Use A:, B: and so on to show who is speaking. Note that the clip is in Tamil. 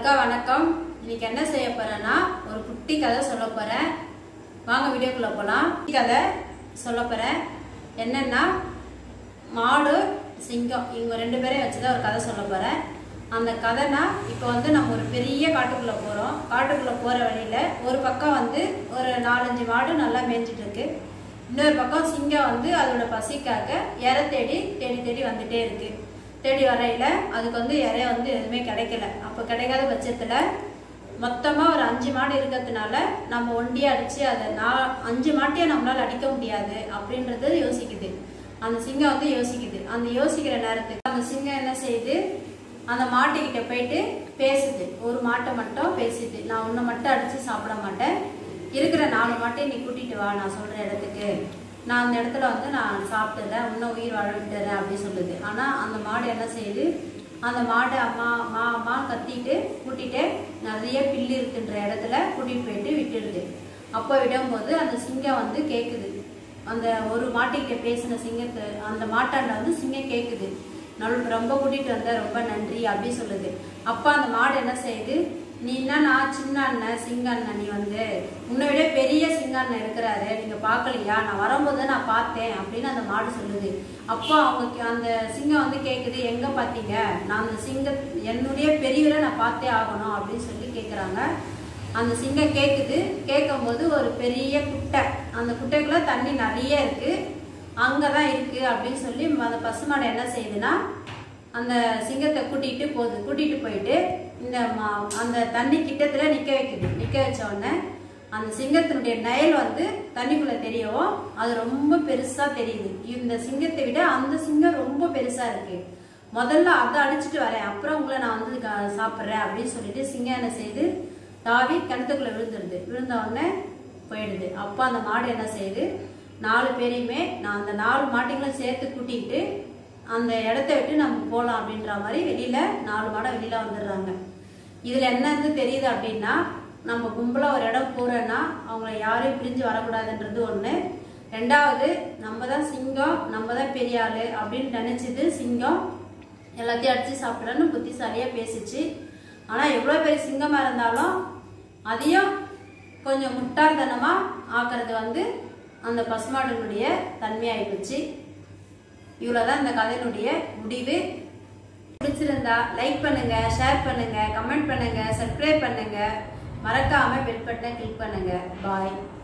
A: அக்கா வணக்கம் இன்னைக்கு என்ன செய்ய போறேன்னா ஒரு குட்டி கதை சொல்ல போறேன் வாங்க வீடியோக்குள்ள போலாம் குட்டி கதை சொல்ல போறேன் என்னன்னா மாடு சிங்கம் இவங்க ரெண்டு பேரையும் வச்சுதான் ஒரு கதை சொல்ல போறேன் அந்த கதைனா இப்போ வந்து நம்ம ஒரு பெரிய காட்டுக்குள்ள போறோம் காட்டுக்குள்ள போற வழியில ஒரு பக்கம் வந்து ஒரு நாலஞ்சு மாடு நல்லா மேய்ஞ்சிட்டு இருக்கு இன்னொரு பக்கம் சிங்கம் வந்து அதோட பசிக்காக இறை தேடி தேடி தேடி வந்துட்டே இருக்கு தேடி வரையில அதுக்கு வந்து இறை வந்து எதுவுமே கிடைக்கல அப்போ கிடைக்காத பட்சத்துல மொத்தமா ஒரு அஞ்சு மாடு இருக்கிறதுனால நம்ம ஒண்டியா அடிச்சு அதை நான் அஞ்சு மாட்டையும் நம்மளால அடிக்க முடியாது அப்படின்றது யோசிக்குது அந்த சிங்கம் வந்து யோசிக்குது அந்த யோசிக்கிற நேரத்துக்கு அந்த சிங்கம் என்ன செய்யுது அந்த மாட்டுக்கிட்ட போயிட்டு பேசுது ஒரு மாட்டை மட்டும் பேசுது நான் உன்னை மட்டும் அடிச்சு சாப்பிட மாட்டேன் இருக்கிற நாலு மாட்டையும் நீ கூட்டிட்டு வா நான் சொல்ற இடத்துக்கு நான் அந்த இடத்துல வந்து நான் சாப்பிட்டுறேன் இன்னும் உயிர் வாழ விட்டுறேன் அப்படின்னு சொல்லுது ஆனா அந்த மாடு என்ன செய்யுது அந்த மாடு அம்மா அம்மா அம்மா கத்திட்டு கூட்டிட்டு நிறைய பில்லு இருக்குன்ற இடத்துல கூட்டிட்டு போயிட்டு விட்டுடுது அப்போ விடும்போது அந்த சிங்கம் வந்து கேக்குது அந்த ஒரு மாட்டுக்கிட்ட பேசின சிங்கத்தை அந்த மாட்டாண்ட வந்து சிங்கம் கேக்குது நல் ரொம்ப கூட்டிட்டு வந்த ரொம்ப நன்றி அப்படி சொல்லுது அப்ப அந்த மாடு என்ன செய்யுது நீ என்ன நான் சின்ன அண்ணன் சிங்க அண்ணன் நீ வந்து உன்னை விட பெரிய சிங்க அண்ணன் இருக்கிறாரு நீங்க பார்க்கலையா நான் வரும்போது நான் பார்த்தேன் அப்படின்னு அந்த மாடு சொல்லுது அப்போ அவங்க அந்த சிங்கம் வந்து கேக்குது எங்க பார்த்தீங்க நான் அந்த சிங்க என்னுடைய பெரியவரை நான் பார்த்தே ஆகணும் அப்படின்னு சொல்லி கேக்குறாங்க அந்த சிங்கம் கேக்குது கேட்கும்போது ஒரு பெரிய குட்டை அந்த குட்டைக்குள்ள தண்ணி நிறைய இருக்கு அங்கதான் இருக்கு அப்படின்னு சொல்லி அந்த பசுமாடு என்ன செய்யுதுன்னா அந்த சிங்கத்தை கூட்டிட்டு போகுது கூட்டிட்டு போயிட்டு இந்த மா- அந்த தண்ணி கிட்டத்துல நிக்க வைக்குது நிக்க வச்ச உடனே அந்த சிங்கத்தினுடைய நயல் வந்து தண்ணிக்குள்ள தெரியவும் அது ரொம்ப பெருசா தெரியுது இந்த சிங்கத்தை விட அந்த சிங்கம் ரொம்ப பெருசா இருக்கு முதல்ல அதை அடிச்சுட்டு வரேன் அப்புறம் உங்களை நான் வந்து க- சாப்பிடுறேன் அப்படின்னு சொல்லிட்டு சிங்கம் என்ன செய்யுது தாவி கிணத்துக்குள்ள விழுந்துருது விழுந்த உடனே போயிடுது அப்போ அந்த மாடு என்ன செய்யுது நாலு பேரையுமே நான் அந்த நாலு மாட்டுங்களும் சேர்த்து கூட்டிக்கிட்டு அந்த இடத்த விட்டு நம்ம போகலாம் அப்படின்ற மாதிரி வெளியில நாலு மாடை வெளியில வந்துடுறாங்க இதுல என்ன வந்து தெரியுது அப்படின்னா நம்ம கும்பலா ஒரு இடம் போறோன்னா அவங்கள யாரையும் பிரிஞ்சு வரக்கூடாதுன்றது ஒண்ணு ரெண்டாவது நம்ம தான் சிங்கம் நம்ம தான் பெரிய ஆளு அப்படின்னு நினைச்சது சிங்கம் எல்லாத்தையும் அடிச்சு சாப்பிட்றேன்னு புத்திசாலியா பேசிச்சு ஆனா எவ்வளவு பெரிய சிங்கமா இருந்தாலும் அதையும் கொஞ்சம் முட்டாள்தனமா ஆக்குறது வந்து அந்த பசுமாடுனுடைய தன்மையாகி போச்சு இவ்வளவுதான் இந்த கதையினுடைய முடிவு பிடிச்சிருந்தா லைக் பண்ணுங்க ஷேர் பண்ணுங்க கமெண்ட் பண்ணுங்க சப்ஸ்கிரைப் பண்ணுங்க மறக்காம பெல் பட்டனை கிளிக் பண்ணுங்க பாய்